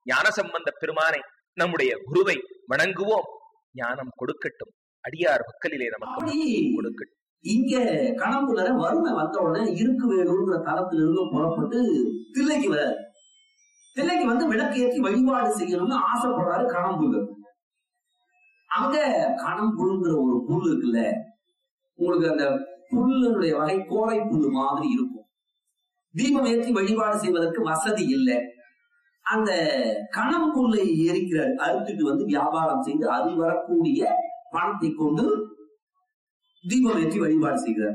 ஞானசம்பந்த பெருமானை நம்முடைய குருவை வணங்குவோம் ஞானம் கொடுக்கட்டும் அடியார் மக்களிலே நமக்கு அப்படி கொடுக்கட்டும் இங்க கணம்புலர வறுமை வந்த உடனே இருக்கு வேணுங்கிற தளத்துல இருந்து புறப்பட்டு தில்லைக்கு வர தில்லைக்கு வந்து விளக்கு ஏற்றி வழிபாடு செய்யணும்னு ஆசைப்படுறாரு கணம்புலர் அங்க கணம்புழுங்கிற ஒரு புல் இருக்குல்ல உங்களுக்கு அந்த புல்லுடைய வகை கோரை புல்லு மாதிரி இருக்கும் தீபம் ஏற்றி வழிபாடு செய்வதற்கு வசதி இல்லை அந்த கணம்புல்லை எரிக்கிறார் அறுத்துட்டு வந்து வியாபாரம் செய்து அதில் வரக்கூடிய பணத்தை கொண்டு தீபம் ஏற்றி வழிபாடு செய்கிறார்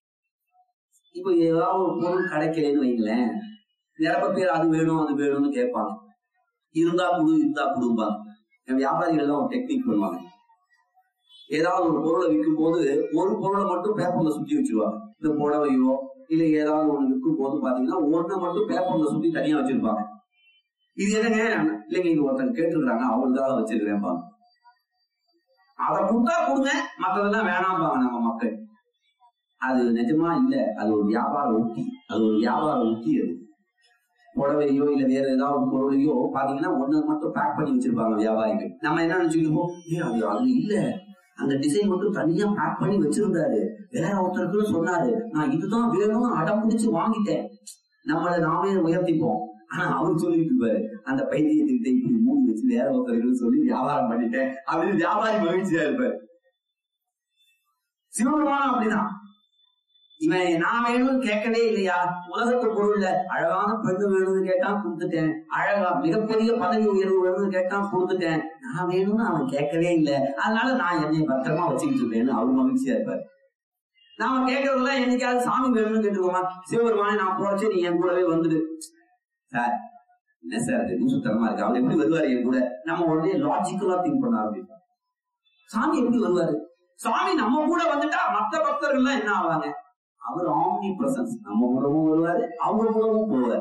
இப்ப ஏதாவது ஒரு பொருள் கிடைக்கலன்னு வைங்களேன் நிரப்ப பேர் அது வேணும் அது வேணும்னு கேட்பாங்க இருந்தா குடு இருந்தா குடும்பாங்க என் வியாபாரிகள் எல்லாம் ஒரு டெக்னிக் பண்ணுவாங்க ஏதாவது ஒரு பொருளை விற்கும் போது ஒரு பொருளை மட்டும் பேப்பர்ல சுத்தி வச்சிருவாங்க இந்த புடவையோ இல்ல ஏதாவது ஒண்ணு விற்கும் போது பாத்தீங்கன்னா ஒண்ணை மட்டும் பேப்பர்ல சுத்தி தனியா வச்சிருப்பாங்க இது என்னங்க இல்லைங்க இது ஒருத்தங்க கேட்டுருக்காங்க அவங்களுக்காக வச்சிருக்கிறேன் அதை கொடுத்தா கொடுங்க மத்ததெல்லாம் வேணாம்பாங்க நம்ம மக்கள் அது நிஜமா இல்ல அது ஒரு வியாபார உத்தி அது ஒரு வியாபார உத்தி அது புடவையோ இல்ல வேற ஏதாவது பொருளையோ பாத்தீங்கன்னா ஒண்ணு மட்டும் பேக் பண்ணி வச்சிருப்பாங்க வியாபாரிகள் நம்ம என்ன நினைச்சுக்கிட்டோம் ஏ அது அது இல்ல அந்த டிசைன் மட்டும் தனியா பேக் பண்ணி வச்சிருந்தாரு வேற ஒருத்தருக்கு சொன்னாரு நான் இதுதான் வேணும்னு அடம் பிடிச்சு வாங்கிட்டேன் நம்மளை நாமே உயர்த்திப்போம் ஆனா அவர் சொல்லிட்டு இருப்பாரு அந்த பைத்தியத்திட்ட இப்படி மூடி வச்சு வேற ஒருத்தருக்கு சொல்லி வியாபாரம் பண்ணிட்டேன் அப்படின்னு வியாபாரி மகிழ்ச்சியா இருப்பாரு சிவபெருமானம் அப்படிதான் இவன் நான் வேணும்னு கேட்கவே இல்லையா உலகத்து பொருள்ல அழகான பெண்ணு வேணும்னு கேட்டான் கொடுத்துட்டேன் அழகா மிகப்பெரிய பதவி உயர்வு வேணும்னு கேட்டான் கொடுத்துட்டேன் நான் வேணும்னு அவன் கேட்கவே இல்லை அதனால நான் என்னை பத்திரமா வச்சுக்கிட்டு இருக்கேன்னு அவர் மகிழ்ச்சியா இருப்பாரு நாம கேட்கறதெல்லாம் என்னைக்காவது சாமி வேணும்னு கேட்டுக்கோமா சிவபெருமானே நான் போறச்சு நீ என் கூடவே வந்துடு சார் என்ன சார் அது நிமிஷத்தனமா இருக்கு அவர் எப்படி வருவாரு என் கூட நம்ம உடனே லாஜிக்கலா திங்க் பண்ண ஆரம்பிப்போம் சாமி எப்படி வருவாரு சாமி நம்ம கூட வந்துட்டா மத்த பக்தர்கள் எல்லாம் என்ன ஆவாங்க அவர் ஆம்னி பிரசன்ஸ் நம்ம கூடவும் வருவாரு அவங்க கூடவும் போவாரு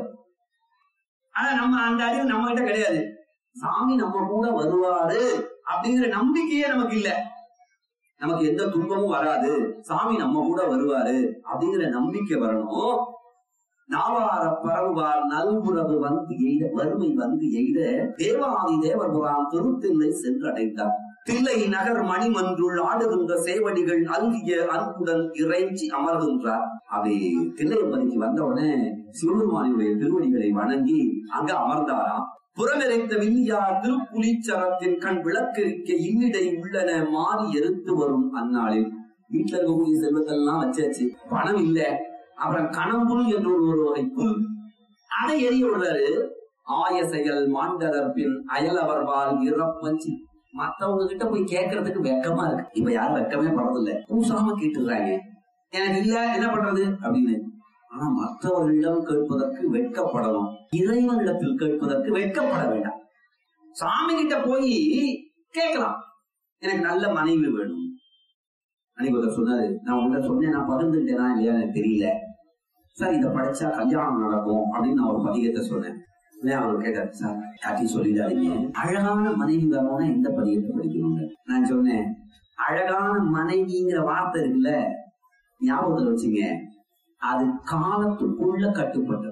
ஆனா நம்ம அந்த அறிவு நம்ம கிட்ட கிடையாது சாமி நம்ம கூட வருவாரு அப்படிங்கிற நம்பிக்கையே நமக்கு இல்ல நமக்கு எந்த துன்பமும் வராது சாமி நம்ம கூட வருவாரு அப்படிங்கிற நம்பிக்கை வரணும் நாவார பரவுவார் நல்புறவு வந்து எய்த வறுமை வந்து எய்த தேவாதி தேவபுரான் திருத்தில்லை சென்று அடைந்தார் தில்லை நகர் மணிமன்றுள் ஆடுகின்ற சேவடிகள் அல்கிய அன்புடன் இறைஞ்சி அமர்கின்றார் அப்படி தில்லையப்பதிக்கு வந்த உடனே சிவபெருமானியுடைய திருவடிகளை வணங்கி அங்க அமர்ந்தாராம் புறமிறைத்த வில்லியார் திருப்புலிச்சரத்தின் கண் விளக்கெரிக்க இன்னிடை உள்ளன மாறி எருத்து வரும் அந்நாளில் வீட்டுல இருக்கக்கூடிய செல்வத்தெல்லாம் வச்சாச்சு பணம் இல்ல அப்புறம் கணம்புல் என்ற ஒரு வகை புல் அதை எரிய விடுறாரு ஆய செயல் மாண்டதற்பின் அயலவர்வால் இறப்பஞ்சி மத்தவங்க கிட்ட போய் கேட்கறதுக்கு வெக்கமா இருக்கு இப்ப யாரும் வெக்கமே படுறதில்ல பூசாம கேட்டுறாங்க எனக்கு இல்ல என்ன பண்றது அப்படின்னு ஆனா மற்றவர்களிடம் கேட்பதற்கு வெட்கப்படணும் இறைவனிடத்தில் கேட்பதற்கு வெட்கப்பட வேண்டாம் சாமி கிட்ட போய் கேட்கலாம் எனக்கு நல்ல மனைவி வேணும் அன்னைக்கு ஒருத்தர் சொன்னாரு நான் உங்கள்கிட்ட சொன்னேன் நான் பகிர்ந்துட்டேனா இல்லையா எனக்கு தெரியல சார் இதை படிச்சா கல்யாணம் நடக்கும் அப்படின்னு நான் ஒரு பதிகத்தை சொன்னேன் உடனே அவர் கேட்டார் சார் யார்ட்டையும் சொல்லிடாதீங்க அழகான மனைவி வரணும்னா எந்த பதிகத்தை படிக்கணுங்க நான் சொன்னேன் அழகான மனைவிங்கிற வார்த்தை இருக்குல்ல ஞாபகத்துல வச்சுங்க அது காலத்துக்குள்ள கட்டுப்பட்டது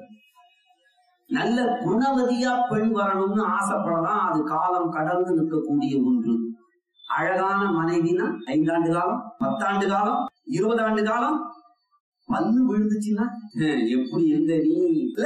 நல்ல குணவதியா பெண் வரணும்னு ஆசைப்படலாம் அது காலம் கடந்து நிற்கக்கூடிய ஒன்று அழகான மனைவினா ஐந்தாண்டு காலம் பத்தாண்டு காலம் இருபது ஆண்டு காலம் பல்லு விழுந்துச்சுன்னா ஹம், எப்படி இருந்த நீ இல்ல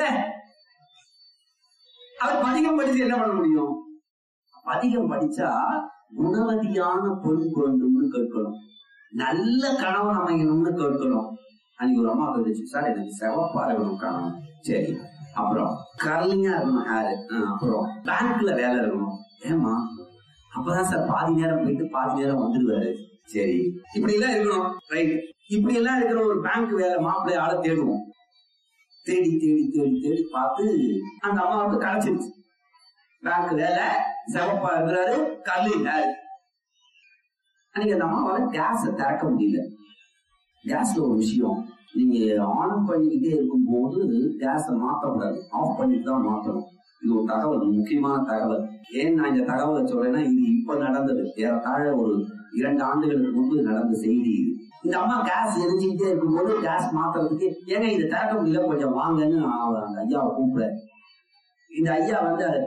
அவர் பதிகம் படிச்சு என்ன பண்ண முடியும் பதிகம் படிச்சா குணவதியான பெண் வேண்டும்னு கேட்கணும் நல்ல கணவன் அமையணும்னு கேட்கணும் அன்னைக்கு ஒரு அம்மா கேட்டுச்சு சார் எனக்கு செவப்பா இருக்கணும் கணவன் சரி அப்புறம் கர்லிங்கா இருக்கணும் ஹேர் அப்புறம் பேங்க்ல வேலை இருக்கணும் ஏமா அப்பதான் சார் பாதி நேரம் போயிட்டு பாதி நேரம் வந்துடுவாரு சரி இப்படி எல்லாம் இருக்கணும் ரைட் இப்படி எல்லாம் இருக்கிற ஒரு பேங்க் வேலை மாப்பிள்ளை ஆளை தேடுவோம் தேடி தேடி தேடி தேடி பார்த்து அந்த அம்மாவுக்கு கிடைச்சிருச்சு பேங்க் வேலை செவப்பா இருக்கிறாரு கர்லிங் ஹேர் அன்னைக்கு அந்த அம்மாவால கேஸ திறக்க முடியல கேஸ்ல ஒரு விஷயம் நீங்க ஆன் பண்ணிக்கிட்டே இருக்கும்போது கேஸ மாத்தக்கூடாது ஆஃப் பண்ணிட்டு தான் மாத்தணும் இது ஒரு தகவல் முக்கியமான தகவல் ஏன் நான் இந்த தகவலை சொல்றேன்னா இது இப்ப நடந்தது ஏறத்தாழ ஒரு இரண்டு ஆண்டுகளுக்கு முன்பு நடந்த செய்தி இது இந்த அம்மா கேஸ் எரிஞ்சுக்கிட்டே இருக்கும்போது கேஸ் மாத்துறதுக்கு ஏங்க இதை திறக்க முடியல கொஞ்சம் வாங்கன்னு அவ- அந்த ஐயாவை கூப்பிட இந்த ஐயா வந்து அதை